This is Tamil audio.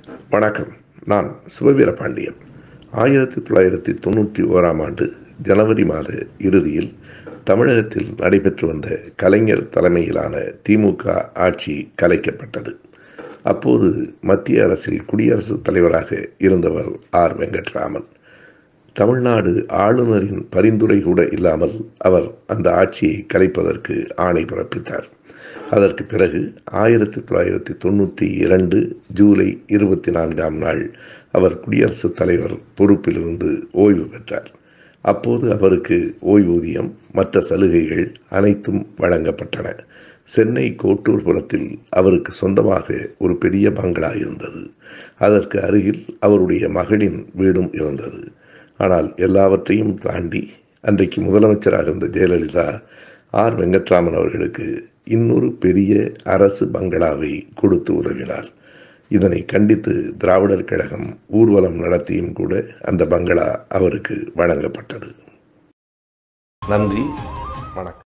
வணக்கம் நான் சிவவீர பாண்டியன் ஆயிரத்தி தொள்ளாயிரத்தி தொண்ணூற்றி ஓராம் ஆண்டு ஜனவரி மாத இறுதியில் தமிழகத்தில் நடைபெற்று வந்த கலைஞர் தலைமையிலான திமுக ஆட்சி கலைக்கப்பட்டது அப்போது மத்திய அரசில் குடியரசுத் தலைவராக இருந்தவர் ஆர் வெங்கட்ராமன் தமிழ்நாடு ஆளுநரின் பரிந்துரை கூட இல்லாமல் அவர் அந்த ஆட்சியை கலைப்பதற்கு ஆணை பிறப்பித்தார் அதற்கு பிறகு ஆயிரத்தி தொள்ளாயிரத்தி தொண்ணூற்றி இரண்டு ஜூலை இருபத்தி நான்காம் நாள் அவர் குடியரசுத் தலைவர் பொறுப்பிலிருந்து ஓய்வு பெற்றார் அப்போது அவருக்கு ஓய்வூதியம் மற்ற சலுகைகள் அனைத்தும் வழங்கப்பட்டன சென்னை கோட்டூர்புரத்தில் அவருக்கு சொந்தமாக ஒரு பெரிய பங்களா இருந்தது அதற்கு அருகில் அவருடைய மகளின் வீடும் இருந்தது ஆனால் எல்லாவற்றையும் தாண்டி அன்றைக்கு முதலமைச்சராக இருந்த ஜெயலலிதா ஆர் வெங்கட்ராமன் அவர்களுக்கு இன்னொரு பெரிய அரசு பங்களாவை கொடுத்து உதவினார் இதனை கண்டித்து திராவிடர் கழகம் ஊர்வலம் நடத்தியும் கூட அந்த பங்களா அவருக்கு வழங்கப்பட்டது நன்றி வணக்கம்